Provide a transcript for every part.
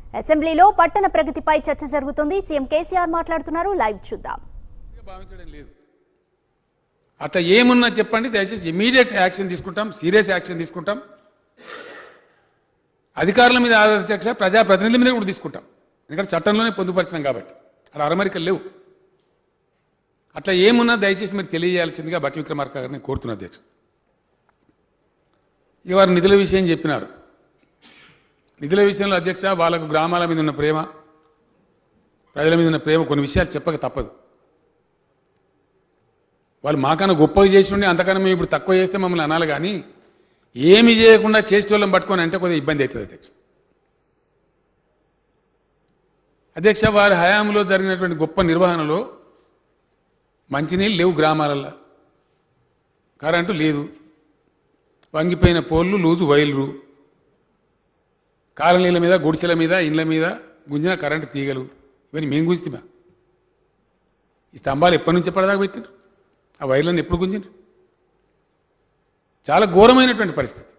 అసెంబ్లీలో పట్టణ ప్రగతిపై చర్చ జరుగుతుంది సీఎం కేసీఆర్ మాట్లాడుతున్నారు లైవ్ చూద్దాం భావించడం లేదు అట్లా ఏమున్నా చెప్పండి దయచేసి ఇమీడియట్ యాక్షన్ తీసుకుంటాం సీరియస్ యాక్షన్ తీసుకుంటాం అధికారుల మీద అధ్యక్ష ప్రజాప్రతినిధుల మీద కూడా తీసుకుంటాం ఎందుకంటే చట్టంలోనే పొందుపరిచినాం కాబట్టి అలా అరమరికలు లేవు అట్లా ఏమున్నా దయచేసి మీరు తెలియజేయాల్సిందిగా బట్టి విక్రమార్క గారిని కోరుతున్నా అధ్యక్ష ఇక వారు నిధుల విషయం చెప్పినారు నిధుల విషయంలో అధ్యక్ష వాళ్ళకు గ్రామాల మీద ఉన్న ప్రేమ ప్రజల మీద ఉన్న ప్రేమ కొన్ని విషయాలు చెప్పక తప్పదు వాళ్ళు మాకన్నా గొప్పగా చేసి ఉండి అంతకన్నా మేము ఇప్పుడు తక్కువ చేస్తే మమ్మల్ని అనాలి కానీ ఏమి చేయకుండా చేసేటోళ్ళని పట్టుకొని అంటే కొద్దిగా ఇబ్బంది అవుతుంది అధ్యక్ష అధ్యక్ష వారి హయాంలో జరిగినటువంటి గొప్ప నిర్వహణలో మంచినీళ్ళు లేవు గ్రామాలలో కరెంటు లేదు వంగిపోయిన పోళ్ళు లూజు వైర్లు కాలనీల మీద గుడిసెల మీద ఇండ్ల మీద గుంజిన కరెంటు తీగలు ఇవన్నీ మేము గుంజితిమా ఈ స్తంభాలు ఎప్పటి నుంచి ఎప్పటిదాకా పెట్టినారు ఆ వైర్లను ఎప్పుడు గుంజిండ్రు చాలా ఘోరమైనటువంటి పరిస్థితి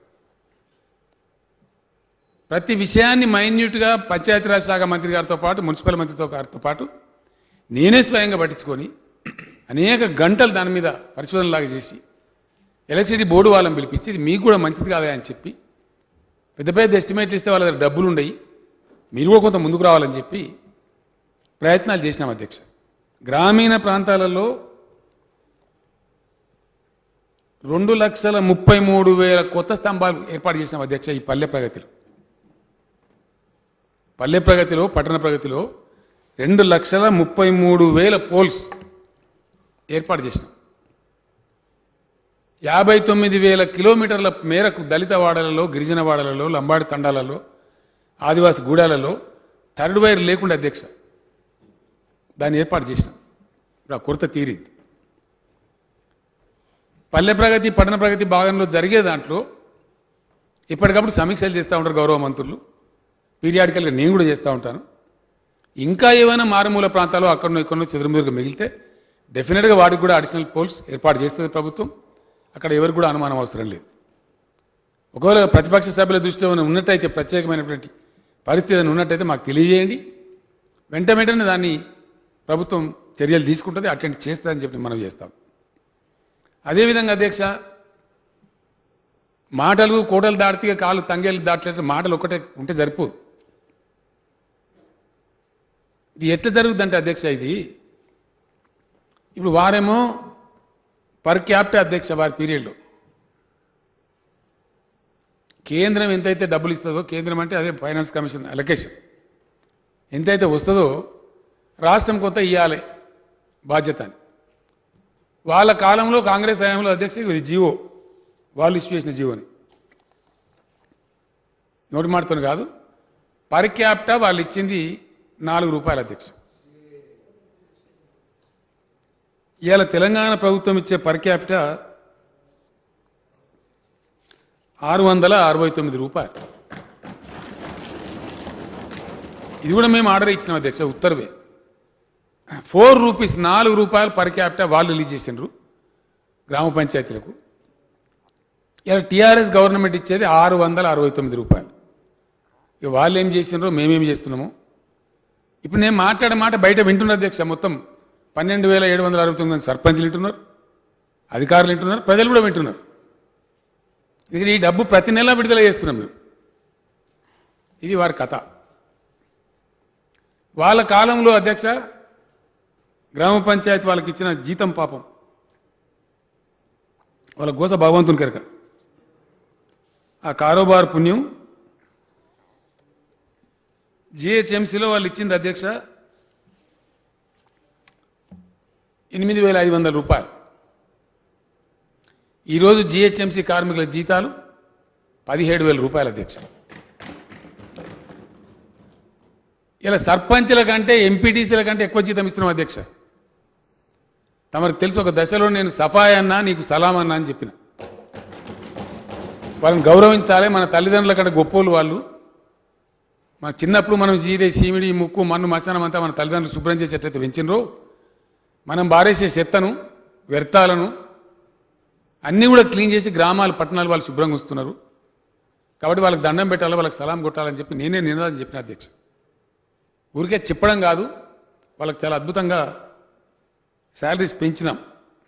ప్రతి విషయాన్ని మైన్యూట్గా పంచాయతీరాజ్ శాఖ మంత్రి గారితో పాటు మున్సిపల్ మంత్రితో గారితో పాటు నేనే స్వయంగా పట్టించుకొని అనేక గంటలు దాని మీద పరిశోధనలాగా చేసి ఎలక్ట్రిసిటీ బోర్డు వాళ్ళని పిలిపించి ఇది మీకు కూడా మంచిది కాదా అని చెప్పి పెద్ద పెద్ద ఎస్టిమేట్లు ఇస్తే వాళ్ళ దగ్గర డబ్బులు ఉండయి మీరు కూడా కొంత ముందుకు రావాలని చెప్పి ప్రయత్నాలు చేసినాం అధ్యక్ష గ్రామీణ ప్రాంతాలలో రెండు లక్షల ముప్పై మూడు వేల కొత్త స్తంభాలు ఏర్పాటు చేసినాం అధ్యక్ష ఈ పల్లె ప్రగతిలో పల్లె ప్రగతిలో పట్టణ ప్రగతిలో రెండు లక్షల ముప్పై మూడు వేల పోల్స్ ఏర్పాటు చేసినాం యాభై తొమ్మిది వేల కిలోమీటర్ల మేరకు దళిత వాడలలో గిరిజన వాడలలో లంబాడి తండాలలో ఆదివాసి గూడాలలో థర్డ్ వైర్ లేకుండా అధ్యక్ష దాన్ని ఏర్పాటు చేసినాం ఇప్పుడు ఆ కొరత తీరింది పల్లె ప్రగతి పట్టణ ప్రగతి భాగంలో జరిగే దాంట్లో ఎప్పటికప్పుడు సమీక్షలు చేస్తూ ఉంటారు గౌరవ మంత్రులు పీరియాడికల్గా నేను కూడా చేస్తూ ఉంటాను ఇంకా ఏమైనా మారుమూల ప్రాంతాలు అక్కడనో ఇక్కడనో చెదురుముదురుగా మిగిలితే డెఫినెట్గా వాటికి కూడా అడిషనల్ పోల్స్ ఏర్పాటు చేస్తుంది ప్రభుత్వం అక్కడ ఎవరికి కూడా అనుమానం అవసరం లేదు ఒకవేళ ప్రతిపక్ష సభ్యుల దృష్టిలో ఏమైనా ఉన్నట్టయితే ప్రత్యేకమైనటువంటి పరిస్థితి ఏదైనా ఉన్నట్టయితే మాకు తెలియజేయండి వెంట వెంటనే దాన్ని ప్రభుత్వం చర్యలు తీసుకుంటుంది అటెండ్ చేస్తుందని చెప్పి మనం చేస్తాం అదేవిధంగా అధ్యక్ష మాటలు కోటలు దాటితే కాళ్ళు తంగేలు దాటలేదు మాటలు ఒకటే ఉంటే సరిపోదు ఇది ఎట్లా జరుగుతుందంటే అధ్యక్ష ఇది ఇప్పుడు వారేమో పర్ క్యాపిటల్ అధ్యక్ష వారి పీరియడ్లో కేంద్రం ఎంతైతే డబ్బులు ఇస్తుందో కేంద్రం అంటే అదే ఫైనాన్స్ కమిషన్ అలొకేషన్ ఎంతైతే వస్తుందో రాష్ట్రం కొంత ఇవ్వాలి బాధ్యత అని వాళ్ళ కాలంలో కాంగ్రెస్ హయాంలో అధ్యక్ష ఇది జీవో వాళ్ళు ఇష్యూ చేసిన జీవోని నోటి మాటతో కాదు పర్ క్యాపిటా వాళ్ళు ఇచ్చింది నాలుగు రూపాయల అధ్యక్ష ఇవాళ తెలంగాణ ప్రభుత్వం ఇచ్చే పర్ క్యాపిటా ఆరు వందల అరవై తొమ్మిది రూపాయలు ఇది కూడా మేము ఆర్డర్ ఇచ్చినాం అధ్యక్ష ఉత్తర్వే ఫోర్ రూపీస్ నాలుగు రూపాయలు పర్ క్యాపిటా వాళ్ళు రిలీజ్ చేసినారు గ్రామ పంచాయతీలకు ఇలా టీఆర్ఎస్ గవర్నమెంట్ ఇచ్చేది ఆరు వందల అరవై తొమ్మిది రూపాయలు ఇక వాళ్ళు ఏం చేసినారో మేమేం చేస్తున్నాము ఇప్పుడు నేను మాట్లాడే మాట బయట వింటున్నారు అధ్యక్ష మొత్తం పన్నెండు వేల ఏడు వందల అరవై తొమ్మిది మంది సర్పంచ్లు వింటున్నారు అధికారులు వింటున్నారు ప్రజలు కూడా వింటున్నారు ఇక్కడ ఈ డబ్బు ప్రతి నెల విడుదల చేస్తున్నాం మేము ఇది వారి కథ వాళ్ళ కాలంలో అధ్యక్ష గ్రామ పంచాయతీ వాళ్ళకి ఇచ్చిన జీతం పాపం వాళ్ళ గోస భగవంతుని కనుక ఆ కారోబార్ పుణ్యం జిహెచ్ఎంసీలో వాళ్ళు ఇచ్చింది అధ్యక్ష ఎనిమిది వేల ఐదు వందల రూపాయలు ఈరోజు జిహెచ్ఎంసీ కార్మికుల జీతాలు పదిహేడు వేల రూపాయలు అధ్యక్ష ఇలా సర్పంచ్ల కంటే ఎంపీటీసీల కంటే ఎక్కువ జీతం ఇస్తున్నాం అధ్యక్ష తమకు తెలుసు ఒక దశలో నేను సఫాయి అన్నా నీకు సలాం అన్నా అని చెప్పిన వాళ్ళని గౌరవించాలి మన తల్లిదండ్రుల కంటే గొప్పోళ్ళు వాళ్ళు మన చిన్నప్పుడు మనం జీదే సీమిడి ముక్కు మన్ను మశానం అంతా మన తల్లిదండ్రులు శుభ్రం చేసేటట్లయితే పెంచినరో మనం బారేసే చెత్తను వ్యర్థాలను అన్నీ కూడా క్లీన్ చేసి గ్రామాలు పట్టణాలు వాళ్ళు శుభ్రంగా వస్తున్నారు కాబట్టి వాళ్ళకి దండం పెట్టాలి వాళ్ళకి సలాం కొట్టాలని చెప్పి నేనే నినాదం చెప్పిన అధ్యక్ష ఊరికే చెప్పడం కాదు వాళ్ళకి చాలా అద్భుతంగా శాలరీస్ పెంచినాం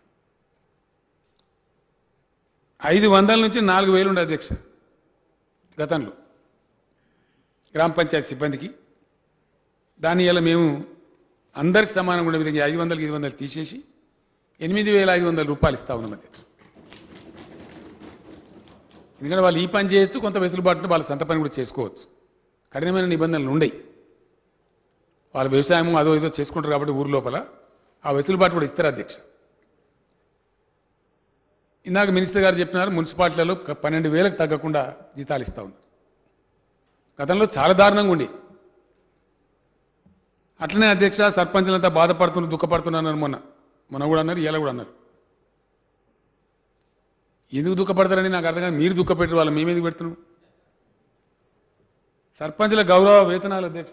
ఐదు వందల నుంచి నాలుగు వేలు ఉండే అధ్యక్ష గతంలో గ్రామ పంచాయతీ సిబ్బందికి దాని ఇలా మేము అందరికి సమానంగా ఉండే విధంగా ఐదు వందలకి ఐదు వందలు తీసేసి ఎనిమిది వేల ఐదు వందల రూపాయలు ఇస్తా ఉన్నాం అధ్యక్ష ఎందుకంటే వాళ్ళు ఈ పని చేయొచ్చు కొంత వెసులుబాటును వాళ్ళ సొంత పని కూడా చేసుకోవచ్చు కఠినమైన నిబంధనలు ఉండయి వాళ్ళ వ్యవసాయం అదో ఏదో చేసుకుంటారు కాబట్టి ఊరు లోపల ఆ వెసులుబాటు కూడా ఇస్తారు అధ్యక్ష ఇందాక మినిస్టర్ గారు చెప్పినారు మున్సిపాలిటీలలో ఒక పన్నెండు వేలకు తగ్గకుండా జీతాలు ఇస్తా ఉన్నారు గతంలో చాలా దారుణంగా ఉండి అట్లనే అధ్యక్ష సర్పంచులంతా బాధపడుతున్నారు దుఃఖపడుతున్నారు మొన్న మొన్న కూడా అన్నారు ఇలా కూడా అన్నారు ఎందుకు దుఃఖపడతారని నాకు అర్థం కాదు మీరు దుఃఖపెట్టారు వాళ్ళు మేమేందుకు పెడుతున్నాం సర్పంచుల గౌరవ వేతనాలు అధ్యక్ష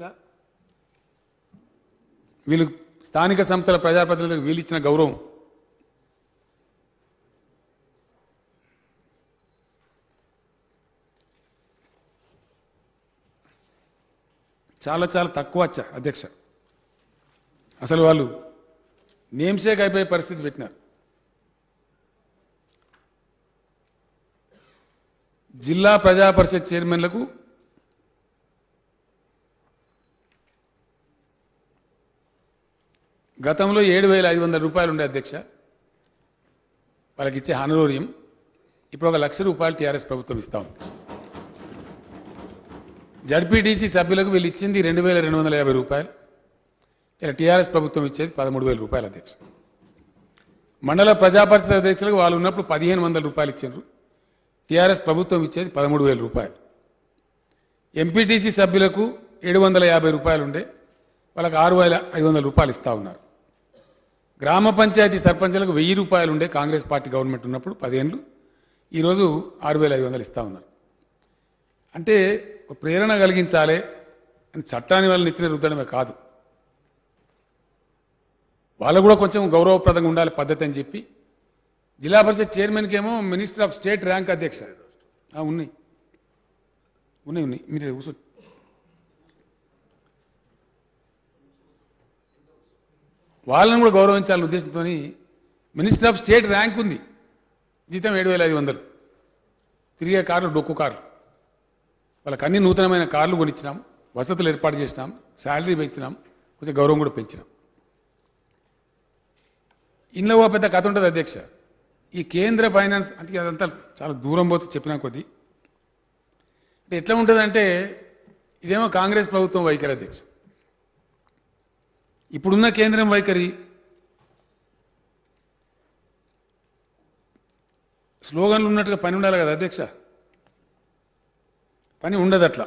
వీళ్ళు స్థానిక సంస్థల ప్రజాప్రతినిధులకు వీళ్ళు ఇచ్చిన గౌరవం చాలా చాలా తక్కువ వచ్చా అధ్యక్ష అసలు వాళ్ళు నేమ్సేక్ అయిపోయే పరిస్థితి పెట్టినారు జిల్లా ప్రజా పరిషత్ చైర్మన్లకు గతంలో ఏడు వేల ఐదు వందల రూపాయలు ఉండే అధ్యక్ష వాళ్ళకి ఇచ్చే హానరోరియం ఇప్పుడు ఒక లక్ష రూపాయలు టీఆర్ఎస్ ప్రభుత్వం ఇస్తా ఉంది జడ్పీటీసీ సభ్యులకు వీళ్ళు ఇచ్చింది రెండు వేల రెండు వందల యాభై రూపాయలు ఇలా టీఆర్ఎస్ ప్రభుత్వం ఇచ్చేది పదమూడు వేల రూపాయలు అధ్యక్ష మండల ప్రజా పరిషత్ అధ్యక్షులకు వాళ్ళు ఉన్నప్పుడు పదిహేను వందల రూపాయలు ఇచ్చారు టీఆర్ఎస్ ప్రభుత్వం ఇచ్చేది పదమూడు వేల రూపాయలు ఎంపీటీసీ సభ్యులకు ఏడు వందల యాభై రూపాయలు ఉండే వాళ్ళకి ఆరు వేల ఐదు వందల రూపాయలు ఇస్తా ఉన్నారు గ్రామ పంచాయతీ సర్పంచులకు వెయ్యి రూపాయలు ఉండే కాంగ్రెస్ పార్టీ గవర్నమెంట్ ఉన్నప్పుడు పదిహేనులు ఈరోజు ఆరు వేల ఐదు వందలు ఇస్తా ఉన్నారు అంటే ఒక ప్రేరణ కలిగించాలి అని చట్టాన్ని వాళ్ళని నెత్తిన రుద్దడమే కాదు వాళ్ళు కూడా కొంచెం గౌరవప్రదంగా ఉండాలి పద్ధతి అని చెప్పి జిల్లా పరిషత్ చైర్మన్కి ఏమో మినిస్టర్ ఆఫ్ స్టేట్ ర్యాంక్ అధ్యక్ష ఆ, ఉన్నాయి ఉన్నాయి ఉన్నాయి మీరు కూర్చో వాళ్ళని కూడా గౌరవించాలనే ఉద్దేశంతో మినిస్టర్ ఆఫ్ స్టేట్ ర్యాంక్ ఉంది జీతం ఏడు వేల ఐదు వందలు తిరిగే కార్లు డొక్కు కార్లు వాళ్ళకి అన్ని నూతనమైన కార్లు కొనిచ్చినాం వసతులు ఏర్పాటు చేసినాం శాలరీ పెంచినాం కొంచెం గౌరవం కూడా పెంచినాం ఇంట్లో ఓ పెద్ద కథ ఉంటుంది అధ్యక్ష ఈ కేంద్ర ఫైనాన్స్ అంటే అదంతా చాలా దూరం పోతే చెప్పినా కొద్దీ అంటే ఎట్లా ఉంటుందంటే ఇదేమో కాంగ్రెస్ ప్రభుత్వం వైఖరి అధ్యక్ష ఇప్పుడున్న కేంద్రం వైఖరి స్లోగన్లు ఉన్నట్టుగా పని ఉండాలి కదా అధ్యక్ష పని ఉండదు అట్లా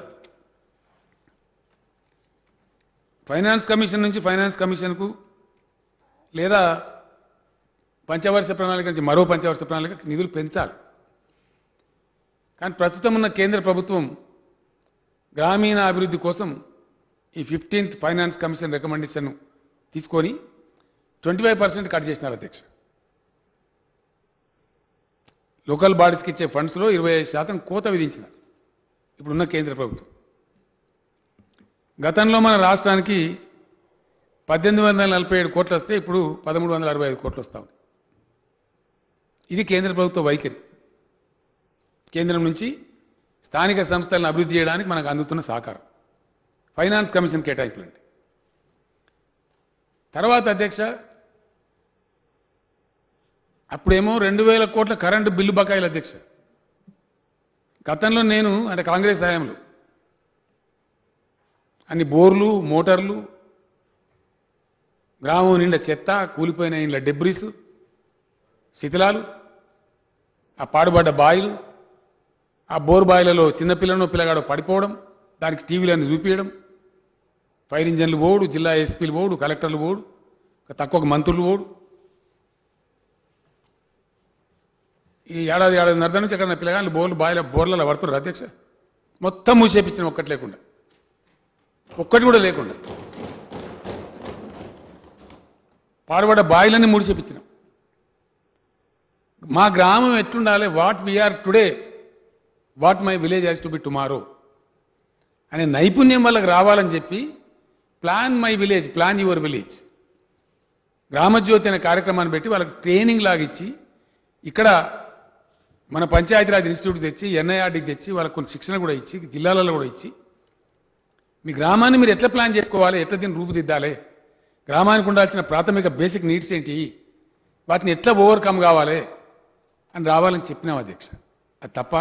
ఫైనాన్స్ కమిషన్ నుంచి ఫైనాన్స్ కమిషన్కు లేదా పంచవర్ష ప్రణాళిక నుంచి మరో పంచవర్ష ప్రణాళిక నిధులు పెంచాలి కానీ ప్రస్తుతం ఉన్న కేంద్ర ప్రభుత్వం గ్రామీణ అభివృద్ధి కోసం ఈ ఫిఫ్టీన్త్ ఫైనాన్స్ కమిషన్ రికమెండేషన్ తీసుకొని ట్వంటీ ఫైవ్ పర్సెంట్ కట్ చేసినారు అధ్యక్ష లోకల్ బాడీస్కి ఇచ్చే ఫండ్స్లో ఇరవై ఐదు శాతం కోత విధించినారు ఇప్పుడున్న కేంద్ర ప్రభుత్వం గతంలో మన రాష్ట్రానికి పద్దెనిమిది వందల నలభై ఏడు కోట్లు వస్తే ఇప్పుడు పదమూడు వందల అరవై ఐదు కోట్లు వస్తా ఉన్నాయి ఇది కేంద్ర ప్రభుత్వ వైఖరి కేంద్రం నుంచి స్థానిక సంస్థలను అభివృద్ధి చేయడానికి మనకు అందుతున్న సహకారం ఫైనాన్స్ కమిషన్ కేటాయింపులండి తర్వాత అధ్యక్ష అప్పుడేమో రెండు వేల కోట్ల కరెంటు బిల్లు బకాయిలు అధ్యక్ష గతంలో నేను అంటే కాంగ్రెస్ హయాంలో అన్ని బోర్లు మోటార్లు గ్రామం నిండా చెత్త కూలిపోయిన ఇండ్ల డెబ్రిస్ శిథిలాలు ఆ పాడుబడ్డ బాయిలు ఆ బోర్ బాయిలలో చిన్నపిల్లను పిల్లగాడో పడిపోవడం దానికి టీవీలను చూపించడం ఫైర్ ఇంజన్లు పోడు జిల్లా ఎస్పీలు పోడు కలెక్టర్లు పోడు తక్కువ మంత్రులు పోడు ఈ ఏడాది ఏడాది నర్ద నుంచి ఎక్కడ పిల్లగాళ్ళు బోర్లు బాయిల బోర్లలో పడుతున్నారు అధ్యక్ష మొత్తం మూసేపించిన ఒక్కటి లేకుండా ఒక్కటి కూడా లేకుండా పాడుబడ్డ బాయిలన్నీ ముడిచేపించినాం మా గ్రామం ఎట్లుండాలి what we are today what my village has to be tomorrow అనే నైపుణ్యం వాళ్ళకి రావాలని చెప్పి plan my village plan your village Grama Jyothi అనే కార్యక్రమాన్ని పెట్టి వాళ్ళకి ట్రైనింగ్ లాగా ఇచ్చి ఇక్కడ మన పంచాయతీరాజ్ ఇన్స్టిట్యూట్ తెచ్చి ఎన్ఐఆర్డీకి తెచ్చి వాళ్ళకి కొన్ని శిక్షణ కూడా ఇచ్చి జిల్లాలలో కూడా ఇచ్చి మీ గ్రామాన్ని మీరు ఎట్లా ప్లాన్ చేసుకోవాలి ఎట్లా దీన్ని రూపుదిద్దాలి గ్రామానికి ఉండాల్సిన ప్రాథమిక బేసిక్ నీడ్స్ ఏంటి వాటిని ఎట్లా ఓవర్కమ్ కావాలి అని రావాలని చెప్పినాం అధ్యక్ష అది తప్ప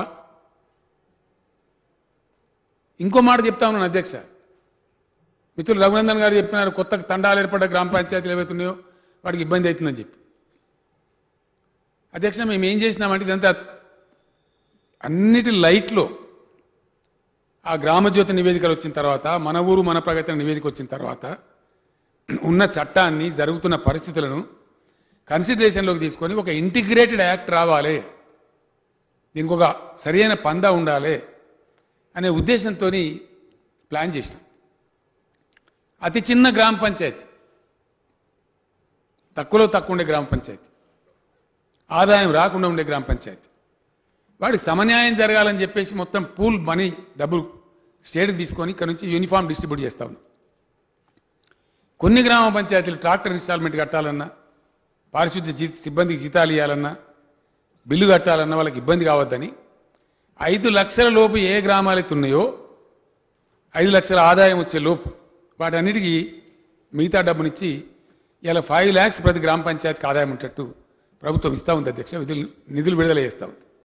ఇంకో మాట చెప్తా ఉన్నాను అధ్యక్ష మిత్రులు రఘునందన్ గారు చెప్పినారు కొత్త తండాలు ఏర్పడ్డ గ్రామ పంచాయతీలు ఏవైతున్నాయో వాడికి ఇబ్బంది అవుతుందని చెప్పి అధ్యక్ష మేము ఏం చేసినామంటే ఇదంతా అన్నిటి లైట్లో ఆ గ్రామజ్యోతి నివేదికలు వచ్చిన తర్వాత మన ఊరు మన ప్రగతి అనే నివేదిక వచ్చిన తర్వాత ఉన్న చట్టాన్ని జరుగుతున్న పరిస్థితులను కన్సిడరేషన్లోకి తీసుకొని ఒక ఇంటిగ్రేటెడ్ యాక్ట్ రావాలి దీనికి ఒక సరైన పందా ఉండాలి అనే ఉద్దేశంతో ప్లాన్ చేసినాం అతి చిన్న గ్రామ పంచాయతీ తక్కువలో తక్కువ ఉండే గ్రామ పంచాయతీ ఆదాయం రాకుండా ఉండే గ్రామ పంచాయతీ వాడికి సమన్యాయం జరగాలని చెప్పేసి మొత్తం పూల్ మనీ డబ్బులు స్టేట్కి తీసుకొని ఇక్కడ నుంచి యూనిఫామ్ డిస్ట్రిబ్యూట్ చేస్తా ఉన్నాం కొన్ని గ్రామ పంచాయతీలు ట్రాక్టర్ ఇన్స్టాల్మెంట్ కట్టాలన్నా పారిశుద్ధ్య జీ సిబ్బందికి జీతాలు ఇవ్వాలన్నా బిల్లు కట్టాలన్నా వాళ్ళకి ఇబ్బంది కావద్దని ఐదు లక్షల లోపు ఏ గ్రామాలైతే ఉన్నాయో ఐదు లక్షల ఆదాయం వచ్చే లోపు వాటన్నిటికీ మిగతా డబ్బునిచ్చి ఇలా ఫైవ్ ల్యాక్స్ ప్రతి గ్రామ పంచాయతీకి ఆదాయం ఉంటట్టు ప్రభుత్వం ఇస్తూ ఉంది అధ్యక్ష నిధులు నిధులు విడుదల చేస్తూ ఉంది